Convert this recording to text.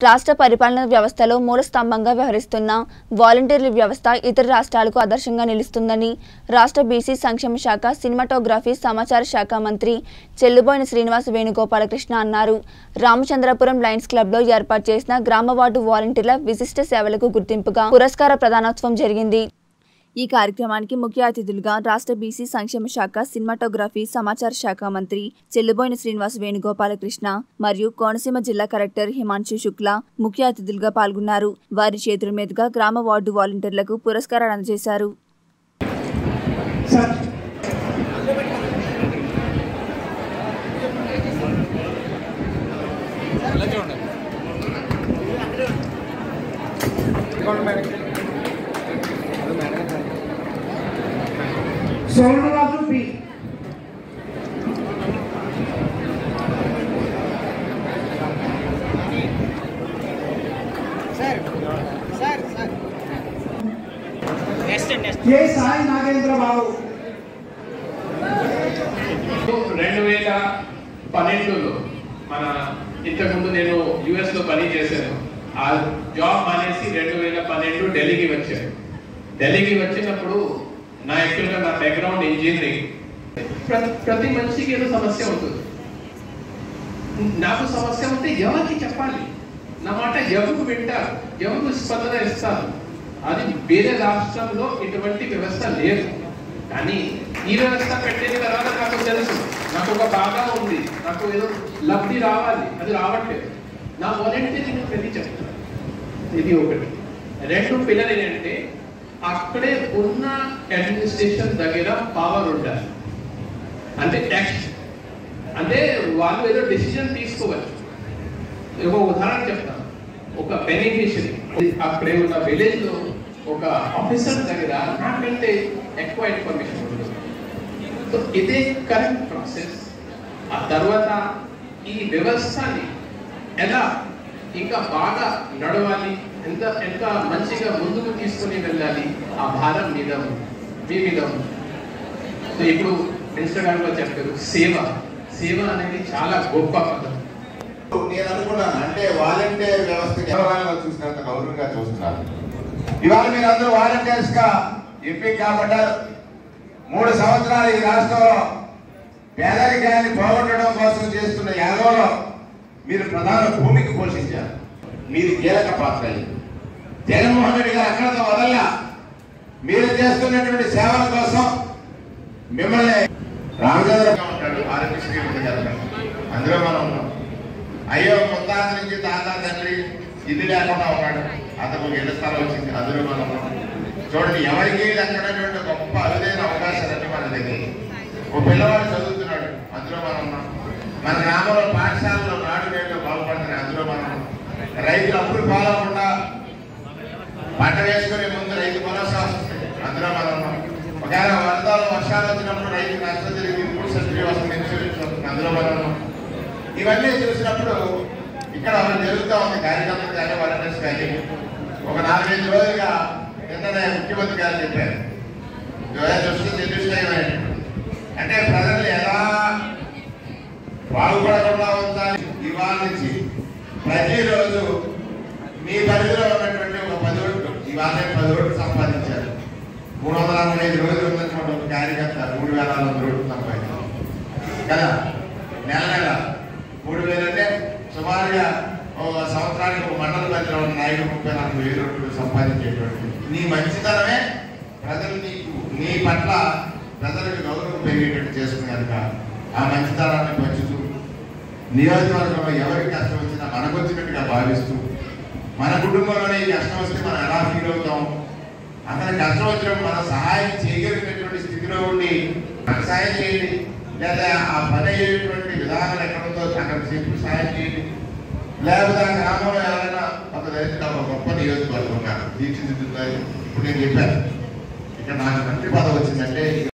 రాష్ట్ర పరిపాలన వ్యవస్థలో మూల స్తంభంగా వ్యవహరిస్తున్న వాలంటీర్ల వ్యవస్థ ఇతర రాష్ట్రాలకు ఆదర్శంగా నిలుస్తుందని రాష్ట్ర బీసీ సంక్షేమ శాఖ సినిమాటోగ్రఫీ సమాచార శాఖ మంత్రి చెల్లుబోయిన శ్రీనివాస్ వేణుగోపాలకృష్ణ అన్నారు రామచంద్రపురం లయన్స్ క్లబ్లో ఏర్పాటు చేసిన గ్రామ వార్డు వాలంటీర్ల విశిష్ట సేవలకు గుర్తింపుగా పురస్కార ప్రదానోత్సవం జరిగింది ఈ కార్యక్రమానికి ముఖ్య అతిథులుగా రాష్ట్ర బీసీ సంక్షేమ శాఖ సినిమాటోగ్రఫీ సమాచార శాఖ మంత్రి చెల్లుబోయిన శ్రీనివాస్ వేణుగోపాలకృష్ణ మరియు కోనసీమ జిల్లా కలెక్టర్ హిమాంశు శుక్లా ముఖ్య అతిథులుగా పాల్గొన్నారు వారి చేతుల మీదుగా గ్రామ వార్డు వాలంటీర్లకు పురస్కారాలు అందజేశారు sir Somaraju P K Sai Nagendra Babu రెండు వేల పన్నెండులో మన ఇంతకుముందు నేను యుఎస్ లో పని చేశాను ఆ జాబ్ మానేసి రెండు వేల పన్నెండు ఢిల్లీకి వచ్చాను ఢిల్లీకి వచ్చినప్పుడు నా యాక్చువల్గా నా బ్యాక్గ్రౌండ్ ఇంజనీరింగ్ ప్ర- ప్రతి మనిషికి ఏదో సమస్య ఉంటుంది నాకు సమస్య ఉంటే ఎవరికి చెప్పాలి నా మాట ఎవరు వింటారు ఎవరు స్పందన ఇస్తారు అది వేరే రాష్ట్రంలో ఇటువంటి వ్యవస్థ లేదు కానీ ఈ వ్యవస్థ పెట్టిన తర్వాత నాకు తెలుసు నాకు ఒక బాగా ఉంది నాకు ఏదో లబ్ధి రావాలి అది రావట్లేదు నా వాలంటీరింగ్ పెళ్లి చెప్తాను ఇది ఒకటి రెండు పిల్లలు ఏంటంటే అక్కడే ఉన్న అడ్మినిస్ట్రేషన్ దగ్గర పవర్ ఉండాలి అంటే ట్యాక్స్ అంటే వాళ్ళు ఏదో డెసిజన్ తీసుకోవచ్చు ఒక ఉదాహరణ చెప్తాను ఒక బెనిఫిషియరీ అక్కడే ఉన్న విలేజ్ లో ఒక ఆఫీసర్ దగ్గర నాకంటే ఎక్కువ ఇన్ఫర్మేషన్ ఉంటుంది సో ఇదే కరెక్ట్ ప్రాసెస్ ఆ తర్వాత ఈ వ్యవస్థని ఎలా ఇంకా బాగా నడవాలి ఎంత ఎంత మంచిగా ముందుకు తీసుకొని వెళ్ళాలి ఆ భారం మీద ఉంది. మీ మీద ఉంది. సో ఇప్పుడు మినిస్టర్ గారు కూడా చెప్పారు సేవ సేవ అనేది చాలా గొప్ప పదం నేను అనుకున్నాను అంటే వాలంటీర్ వ్యవస్థకి ఎవరైనా చూసినంత గౌరవంగా చూస్తున్నారు ఇవాళ మీరు అందరూ వాలంటీర్స్ గా ఎంపిక కాబట్టారు మూడు సంవత్సరాలు ఈ రాష్ట్రంలో పేదరికాన్ని పోగొట్టడం కోసం చేస్తున్న యాగంలో మీరు ప్రధాన భూమిక పోషించారు మీరు కీలక పాత్ర అయింది జగన్మోహన్ రెడ్డి గారు అక్కడతో వదల్లా మీరు చేస్తున్నటువంటి సేవల కోసం మిమ్మల్ని రామచంద్ర ఉంటాడు ఆరోగ్యశ్రీ ఉంది కదా అందులో మనం ఉన్నాం అయ్యో ముత్తాత నుంచి తాత తండ్రి ఇది లేకుండా ఉన్నాడు అతను ఇళ్ల స్థలం వచ్చింది అందులో మనం ఉన్నాం. చూడండి ఎవరికి దక్కనటువంటి గొప్ప అరుదైన అవకాశాలన్నీ మన దగ్గర ఓ పిల్లవాడు చదువుతున్నాడు అందులో మనం ఉన్నాం మన గ్రామంలో పాఠశాలలో నాడు నేడు బాగుపడుతున్నాయి అందులో మనం ఉన్నాం. రైతులు అప్పులు పాలకుండా పంట వేసుకునే ముందు రైతు భరోసా వస్తుంది అందులో మనం ఉన్నాం. ఒకవేళ వరదలు వర్షాలు వచ్చినప్పుడు రైతు నష్టం జరిగి ఇప్పుడు సబ్సిడీ వస్తుంది ఇన్సూరెన్స్ వస్తుంది అందులో మనం ఉన్నాం. ఇవన్నీ చూసినప్పుడు ఇక్కడ ఒకటి జరుగుతూ ఉంది కార్యకర్తలు కానీ వాలంటీర్స్ కానీ ఒక నాలుగైదు రోజులుగా నిన్ననే ముఖ్యమంత్రి గారు చెప్పారు చూస్తే నిర్దిష్టమైనటువంటి అంటే ప్రజలు ఎలా బాగుపడకుండా ఉండాలి ఇవాళ నుంచి ప్రతిరోజు మీ పరిధిలో ఉన్నటువంటి ఒక పది ఓట్లు ఇవాళ పది ఓట్లు సంపాదించారు మూడు వందల అరవై ఐదు రోజులు ఉన్నటువంటి ఒక కార్యకర్త మూడు వేల నాలుగు వందల ఓట్లు సంపాదించారు కదా నెల నెల మూడు వేలు అంటే సుమారుగా ఒక సంవత్సరానికి ఒక మండల పరిధిలో ఉన్న నాయుడు ముప్పై నాలుగు వేలు ఓట్లు సంపాదించేటువంటి నీ మంచితనమే ప్రజలు నీకు నీ పట్ల ప్రజలకు గౌరవం పెరిగేటట్టు చేస్తుంది కనుక ఆ మంచితనాన్ని పంచుతూ నియోజకవర్గంలో ఎవరికి కష్టం వచ్చినా మనకు వచ్చినట్టుగా భావిస్తూ మన కుటుంబంలోనే ఈ కష్టం వస్తే మనం ఎలా ఫీల్ అవుతాం అతని కష్టం వచ్చినప్పుడు మనం సహాయం చేయగలిగినటువంటి స్థితిలో ఉండి మనకు సహాయం చేయండి లేదా ఆ పని అయ్యేటువంటి విధానాలు ఎక్కడ ఉందో అక్కడ చెప్పి సహాయం చేయండి లేకపోతే ఆ గ్రామంలో ఎవరైనా ఒక దళితులు ఒక గొప్ప నియోజకవర్గంగా తీర్చిదిద్దుతాయి ఇప్పుడు నేను చెప్పాను ఇక్కడ నాకు మంత్రి పదవి వచ్చిందంటే